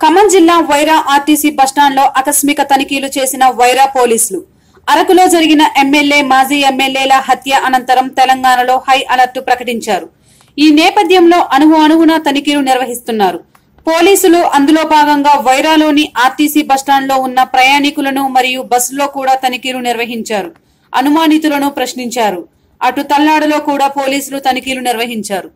ఖమ్మం జిల్లా వైరా ఆర్టీసీ బస్టాండ్లో ఆకస్మిక తనిఖీలు చేసిన వైరా పోలీసులు అరకులో జరిగిన ఎమ్మెల్యే మాజీ ఎమ్మెల్యేల హత్య అనంతరం తెలంగాణలో హై అలర్ట్ ప్రకటించారు ఈ నేపథ్యంలో అణువు అణువున తనిఖీలు నిర్వహిస్తున్నారు పోలీసులు అందులో భాగంగా వైరాలోని ఆర్టీసీ బస్టాండ్లో ఉన్న ప్రయాణికులను మరియు బస్సులో కూడా తనిఖీలు నిర్వహించారు అనుమానితులను ప్రశ్నించారు అటు తల్లాడులో కూడా పోలీసులు తనిఖీలు నిర్వహించారు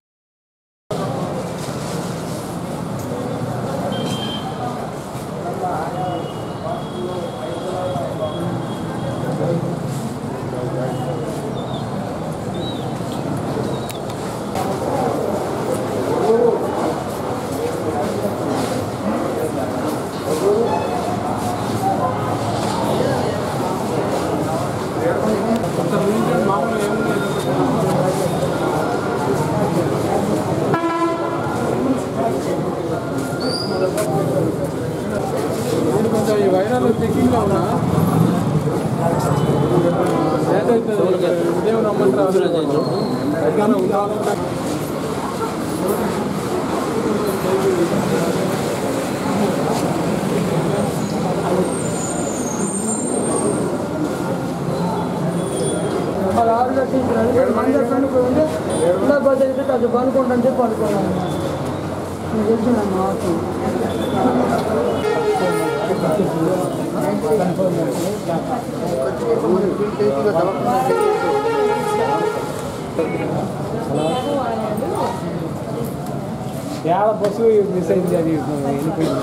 నేను కొంచెం ఈ వైరాలు చెకింగ్లో ఉన్నా లేట్ అవుతుంది ఉదయం రమ్మంటారు ఎక్కడ ఉండాలి వాళ్ళు ఆరు కట్టించారు మంది చెప్పండి ఉండకపోతే అయితే అది పనుకుంటాను చెప్పి పడుకోవాలి నీకు తెలిసిందమ్మా అవసరం యాడ బస్సు మిస్ అయింది అది వెళ్ళిపోయింది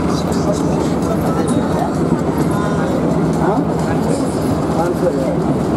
ఆన్సర్